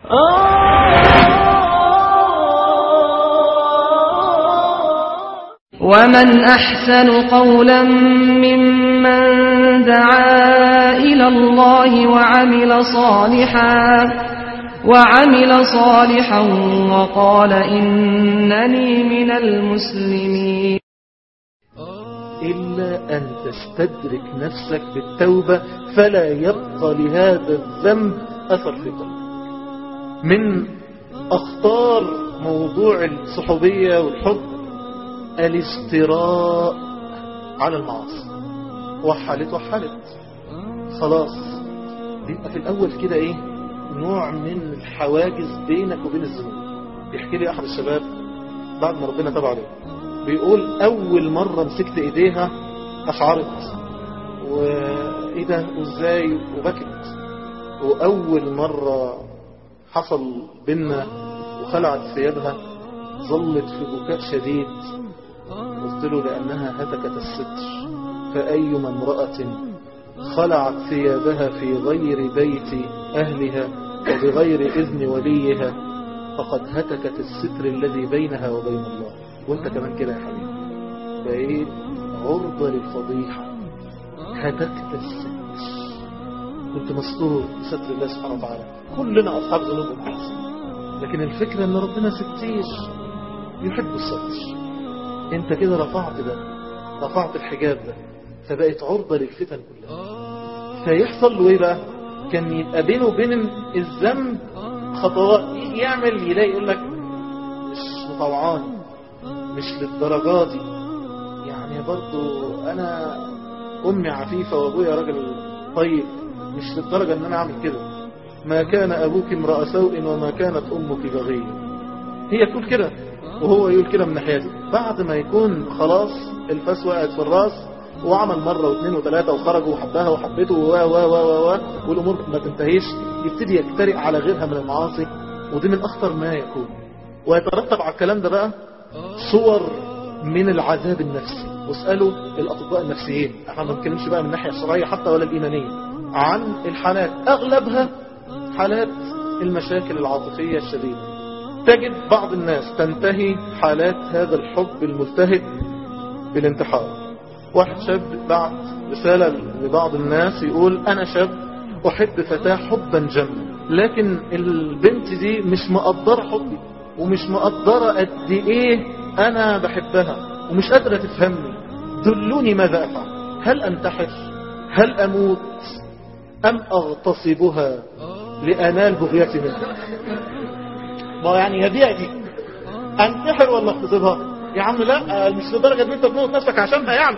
ومن أحسن قولا ممن دعا إلى الله وعمل صالحا وعمل صالحا وقال إنني من المسلمين إلا أن تستدرك نفسك بالتوبة فلا يبقى لهذا الذنب أثر في قلبك من أخطار موضوع الصحوبية والحب الاستراء على المعاصي وحلت وحلت خلاص بيبقى في الأول كده إيه نوع من الحواجز بينك وبين الذنوب يحكي لي أحد الشباب بعد ما ربنا تبع عليه بيقول أول مرة مسكت إيديها أشعرت وإيه ده وإزاي وبكت وأول مرة حصل بينا وخلعت ثيابها ظلت في بكاء شديد قلت له لأنها هتكت الستر فأيما امرأة خلعت ثيابها في غير بيت أهلها وبغير إذن وليها فقد هتكت الستر الذي بينها وبين الله وانت كمان كده يا حبيبي بقيت عرضة للفضيحة هتكت الستر كنت مستور بستر الله سبحانه وتعالى كلنا أصحاب ذنوب ومعاصي لكن الفكرة ان ربنا ستير يحب الستر انت كده رفعت ده رفعت الحجاب ده فبقت عرضة للفتن كلها فيحصل له ايه بقى كان يبقى بينه وبين الذنب خطوات يجي يعمل يلاقي يقول لك مش مطوعان مش للدرجات دي يعني برضو انا امي عفيفة وابويا راجل طيب مش للدرجة ان انا اعمل كده ما كان ابوك امرأ سوء وما كانت امك بغية هي تقول كده وهو يقول كده من ناحيته بعد ما يكون خلاص الفاس وقعت في الراس وعمل مرة واثنين وثلاثة وخرجوا وحبها وحبته و و و و و والأمور ما تنتهيش يبتدي يجترئ على غيرها من المعاصي ودي من أخطر ما يكون ويترتب على الكلام ده بقى صور من العذاب النفسي واسألوا الأطباء النفسيين احنا ما بنتكلمش بقى من الناحية الشرعية حتى ولا الإيمانية عن الحالات أغلبها حالات المشاكل العاطفية الشديدة تجد بعض الناس تنتهي حالات هذا الحب الملتهب بالانتحار واحد شاب بعت رسالة لبعض الناس يقول أنا شاب أحب فتاة حبا جما لكن البنت دي مش مقدرة حبي ومش مقدرة قد إيه أنا بحبها ومش قادرة تفهمني دلوني ماذا أفعل هل أنتحر هل أموت أم أغتصبها لأنال بغيتي منها ما يعني يبيع دي أنتحر ولا أغتصبها يا عم لا مش لدرجة ان انت تموت نفسك عشانها يعني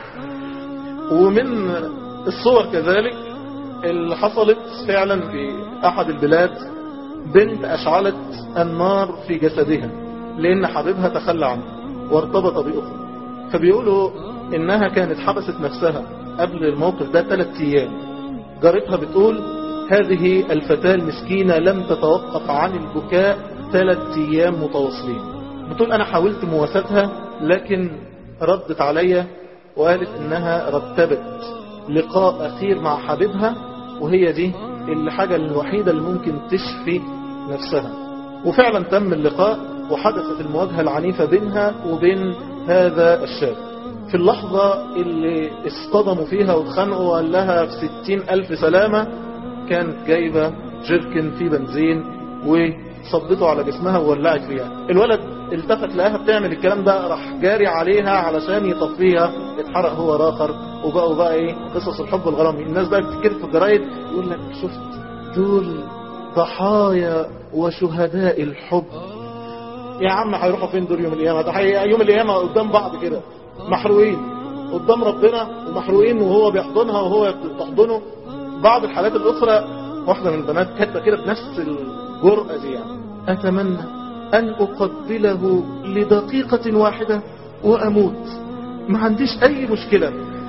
ومن الصور كذلك اللي حصلت فعلا في احد البلاد بنت اشعلت النار في جسدها لان حبيبها تخلى عنها وارتبط باخرى فبيقولوا انها كانت حبست نفسها قبل الموقف ده ثلاث ايام جارتها بتقول هذه الفتاة المسكينة لم تتوقف عن البكاء ثلاث ايام متواصلين بتقول انا حاولت مواساتها لكن ردت عليا وقالت انها رتبت لقاء اخير مع حبيبها وهي دي الحاجة الوحيدة اللي ممكن تشفي نفسها وفعلا تم اللقاء وحدثت المواجهة العنيفة بينها وبين هذا الشاب في اللحظة اللي اصطدموا فيها واتخانقوا وقال لها في ستين ألف سلامة كانت جايبة جيركن فيه بنزين وصبته على جسمها وولعت فيها الولد التفت لها بتعمل الكلام ده راح جاري عليها علشان يطفيها اتحرق هو راخر وبقوا بقى ايه قصص الحب والغرام الناس بقى بتتكتب في الجرايد يقول لك شفت دول ضحايا وشهداء الحب يا عم هيروحوا فين دول يوم القيامه ده يوم القيامه قدام بعض كده محروقين قدام ربنا ومحروقين وهو بيحضنها وهو تحضنه بعض الحالات الاخرى واحده من البنات كاتبه كده بنفس الجرأه دي يعني اتمنى أن أقبله لدقيقة واحدة وأموت ما عنديش أي مشكلة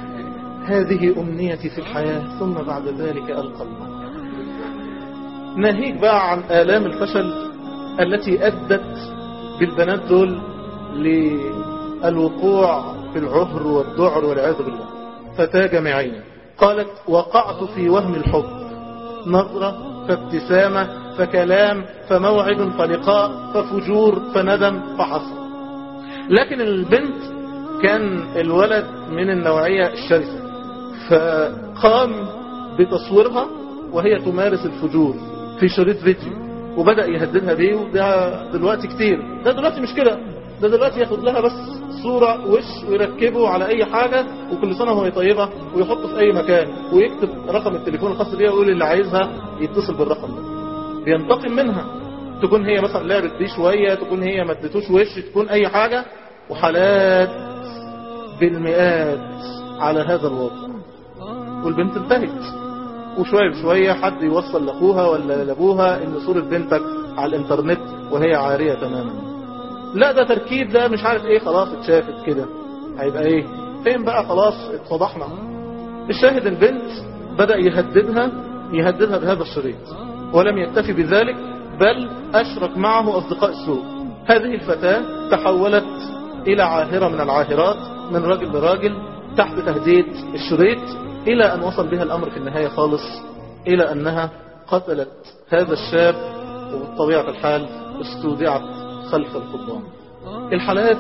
هذه أمنيتي في الحياة ثم بعد ذلك ألقى الله ناهيك بقى عن آلام الفشل التي أدت بالبنات دول للوقوع في العهر والذعر والعياذ بالله فتاة جامعية قالت وقعت في وهم الحب نظرة فابتسامة فكلام فموعد فلقاء ففجور فندم فحصر لكن البنت كان الولد من النوعية الشرسة فقام بتصويرها وهي تمارس الفجور في شريط فيديو وبدأ يهددها بيه وده دلوقتي كتير ده دلوقتي مش كده ده دلوقتي ياخد لها بس صورة وش ويركبه على اي حاجة وكل سنة وهي طيبة ويحطه في اي مكان ويكتب رقم التليفون الخاص بيها ويقول اللي عايزها يتصل بالرقم ده بينتقم منها تكون هي مثلا لعبت بيه شوية تكون هي ما ادتوش وش تكون اي حاجة وحالات بالمئات على هذا الوضع والبنت انتهت وشوية بشوية حد يوصل لأخوها ولا لأبوها إن صورة بنتك على الإنترنت وهي عارية تماما لا ده تركيب ده مش عارف إيه خلاص اتشافت كده هيبقى إيه فين بقى خلاص اتفضحنا الشاهد البنت بدأ يهددها يهددها بهذا الشريط ولم يكتفي بذلك بل أشرك معه أصدقاء السوء هذه الفتاة تحولت إلى عاهرة من العاهرات من راجل لراجل تحت تهديد الشريط إلى أن وصل بها الأمر في النهاية خالص إلى أنها قتلت هذا الشاب وبطبيعة الحال استودعت خلف القضبان الحالات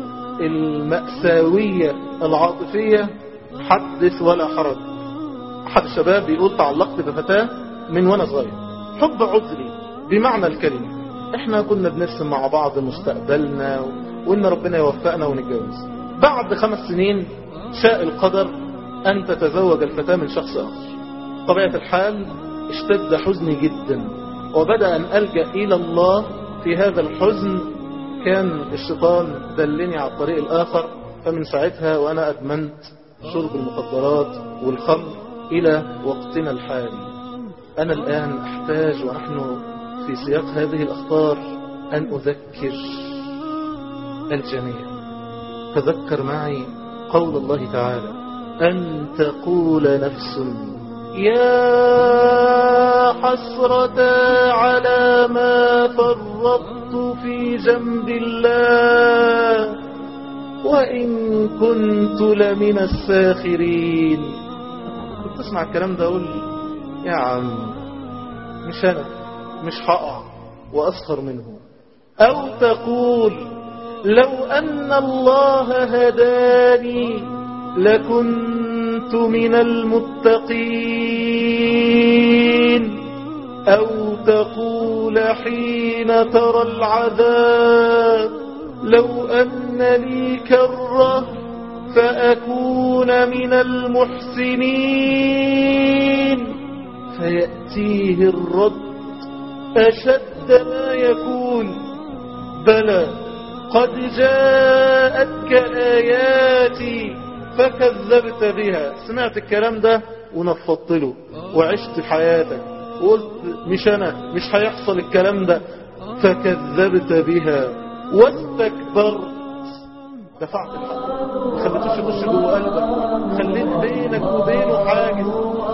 المأساوية العاطفية حدث ولا حرج أحد الشباب بيقول تعلقت بفتاة من وانا صغير حب عذري بمعنى الكلمة احنا كنا بنرسم مع بعض مستقبلنا وان ربنا يوفقنا ونتجوز بعد خمس سنين شاء القدر أن تتزوج الفتاة من شخص آخر طبيعة الحال اشتد حزني جدا وبدأ أن ألجأ إلى الله في هذا الحزن كان الشيطان دلني على الطريق الآخر فمن ساعتها وأنا أدمنت شرب المخدرات والخمر إلى وقتنا الحالي أنا الآن أحتاج ونحن في سياق هذه الأخطار أن أذكر الجميع تذكر معي قول الله تعالى أن تقول نفس يا حسرة على ما فرطت في جنب الله وإن كنت لمن الساخرين كنت تسمع الكلام ده أقول يا عم مش أنا مش هقع وأسخر منه أو تقول لو أن الله هداني لكنت من المتقين أو تقول حين ترى العذاب لو أن لي كرة فأكون من المحسنين فيأتيه الرد أشد ما يكون بلى قد جاءتك آياتي فكذبت بها سمعت الكلام ده ونفضت له وعشت حياتك وقلت مش أنا مش هيحصل الكلام ده فكذبت بها واستكبرت دفعت الحق ما خليتوش يخش جوه قلبك خليت بينك وبينه حاجز